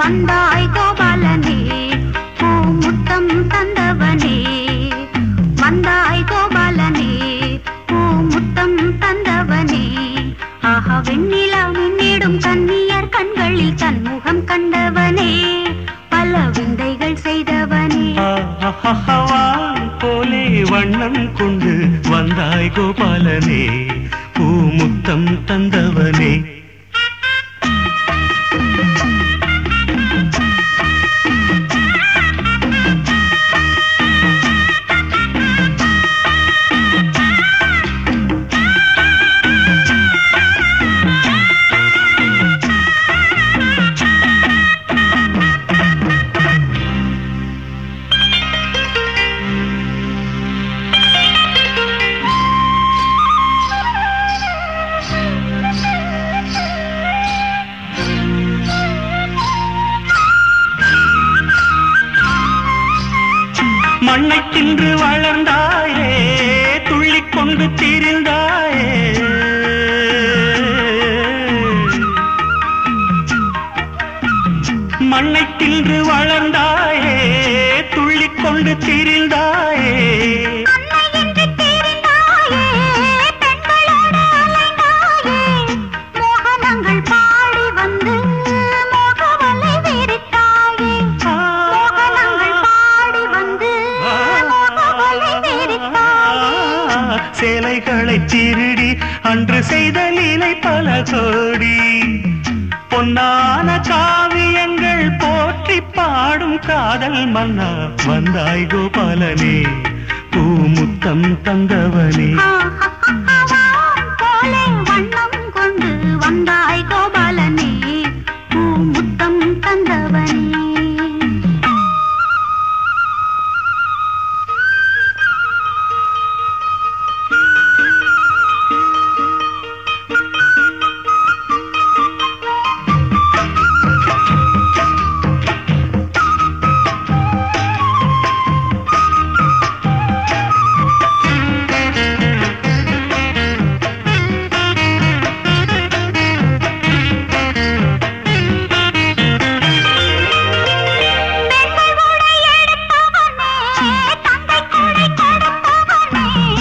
வந்தாய் கோபாலனே பூ முத்தம் தந்தவனே வந்தாய் கோபாலனே பூ முத்தம் தந்தவனே ஆஹா வெண்ணிலா மின்னிடும் கன்னியர் கண்களில் தன்முகம் கண்டவனே பல விந்தைகள் செய்தவனே ஆஹாஹாவான் போலே வண்ணம் கொண்டு வந்தாய் கோபாலனே பூமுத்தம் தந்தவனே மண்ணை தின்று வளர்ந்தாயே துள்ளிக் கொண்டு திரிந்தாயே மண்ணை தின்று வளர்ந்தாயே துள்ளிக் கொண்டு திரிந்தாயே அன்னை என்று தெரிந்தாயே பெண்களோடு அலைந்தாயே மோகனங்கள் பாடி வந்து மோகவலை விரித்தாயே மோகனங்கள் பாடி வந்து மோகவலை விரித்தாயே சேலைகளை திருடி அன்று செய்த லீலை பல கோடி பொன்னான காவியங்கள் போற்றி பாடும் காதல் மன்னா வந்தாய் கோபாலனே பூமுத்தம் தந்தவனே ஆஹாஹாவான் போலே வண்ணம் கொண்டு வந்தாய் கோபாலனே பூ முத்தம் தந்தவனே பெண்கள் உடை எடுத்தவனே தந்தை கொடை கொடுத்தவனே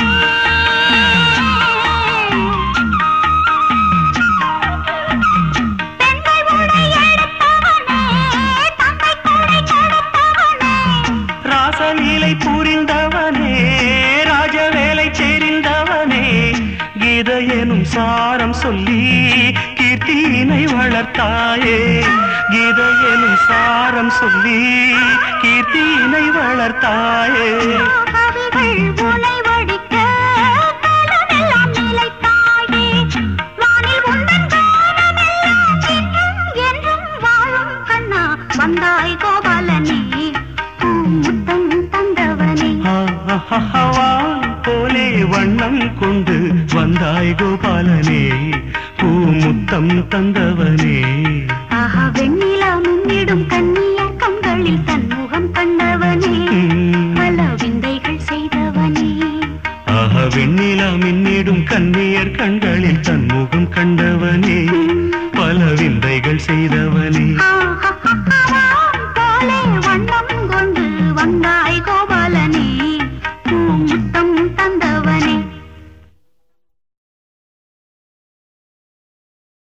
பெண்கள் உடை எடுத்தவனே தந்தை கொடை கொடுத்தவனே ராசலீலை புரிந்தவனே ராஜவேலை தெரிந்தவனே கீத எனும் சாரம் சொல்லி கீர்த்தியினை வளர்த்தாயே கீத எனும் சாரம் சொல்லி கீர்த்தியினை வளர்த்தாயே கவிகள் உனை வடிக்க காலமெல்லாம் நிலைத்தாயே வானில் உந்தன் காலமெல்லாம் என்றும் என்றும் வாழும் கண்ணா வந்தாய் கோபாலனே பூ முத்தம் தந்தவனே ஆஹாஹாவான் போலே வண்ணம் கொண்டு வந்தாய் கோபாலனே பூமுத்தம் தந்தவனே ஆஹா வெண்ணிலா முன்னிடும் கண்ணியர் கண்களில் தன்முகம் கண்டவனே பல விந்தைகள் செய்தவனே ஆஹ வெண்ணிலா மின்னிடும் கண்ணியர் கண்களில் தன்முகம் கண்டவனே பல விந்தைகள் செய்தவனே ஆஹா போலே வண்ணம் கொண்டு வந்தாய் கோபாலனே